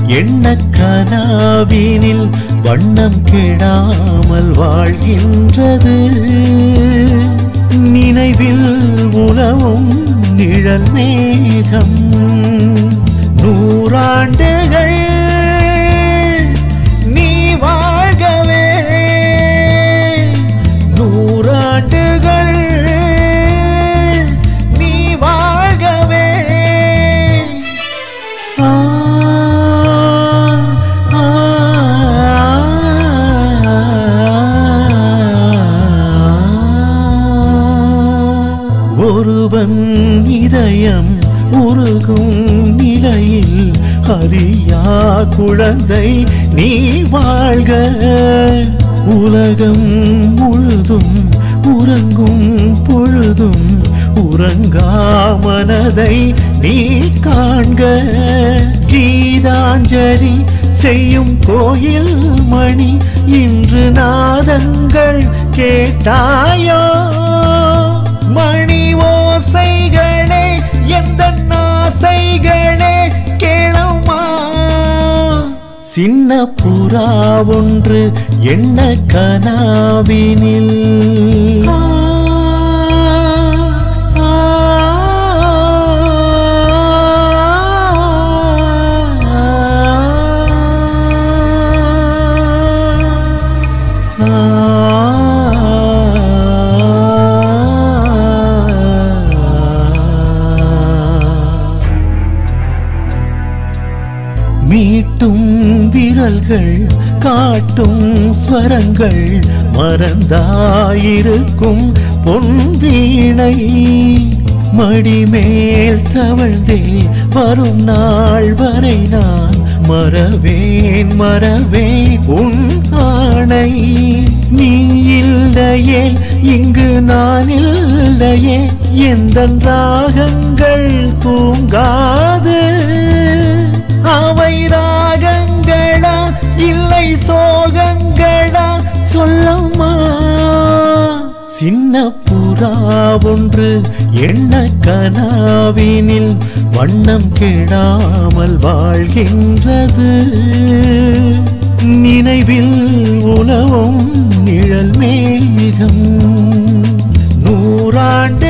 எண்ண கனாவினில் வண்ணம் கெடாமல் வாழ்கின்றது நினைவில் உலவும் நிழல் மேகம் நூறாண்டுகள் நீ வாழ்கவே நூறாண்டுகள் நீ வாழ்கவே ஆ, ஆ, ஒருவன் இதயம் உருகும் நிலையில் அறியா குழந்தை நீ வாழ்க உலகம் முழுதும் உறங்கும் பொழுதும் உறங்கா மனதை நீ காண்க கீதாஞ்சலி செய்யும் கோயில் மணி இன்று நாதங்கள் கேட்டாயோ மணி ஓசைகளே எந்த ஆசைகளே கேளம்மா சின்ன புறா ஒன்று என்ன கனாவினில் ஆ, ஆ, மீட்டும் விரல்கள் காட்டும் ஸ்வரங்கள் மறந்தாயிருக்கும் பொன் வீணை மடிமேல் தவழ்ந்தே வரும் நாள் வரை நான் மறவேன் மறவேன் உன் ஆணை நீ இல்லையே இங்கு நான் இல்லையே எந்த ராகங்கள் தூங்காது அவை ராகங்களா இல்லை சோகங்களா சொல்லம்மா சின்ன புறா ஒன்று எண்ண கனாவினில் வண்ணம் கெடாமல் வாழ்கின்றது நினைவில் உலவும் நிழல் மேகம் நூறாண்டு